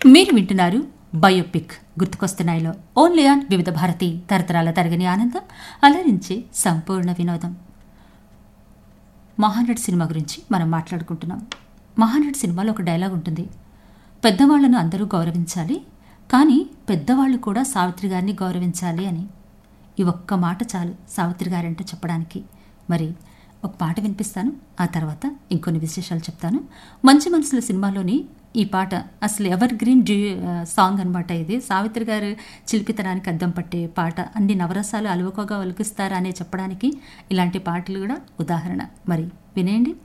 మీరు వింటున్నారు biopic గుర్తుకొస్తున్నాయిలో only on వివిధ భారతి తరతరాల తరగని ఆనందం అలరించే సంపూర్ణ వినోదం మహానటి సినిమా గురించి మనం మాట్లాడుకుంటున్నాం మహానటి సినిమాలో ఒక డైలాగ్ ఉంటుంది పెద్దవాళ్లను అందరూ గౌరవించాలి కానీ పెద్దవాళ్ళు కూడా సావిత్రి గారిని గౌరవించాలి అని ఈ ఒక్క మాట చాలు సావిత్రి గారంటూ చెప్పడానికి మరి ఒక పాట వినిపిస్తాను ఆ తర్వాత ఇంకొన్ని విశేషాలు చెప్తాను మంచి మనసుల సినిమాలోని ఈ పాట అసలు ఎవర్ గ్రీన్ డ్యూ సాంగ్ అనమాట ఇది సావిత్రి గారు చిలిపితనానికి అద్దం పట్టే పాట అన్ని నవరసాలు అలువకోగా ఒలికిస్తారా అనే చెప్పడానికి ఇలాంటి పాటలు కూడా ఉదాహరణ మరి వినేయండి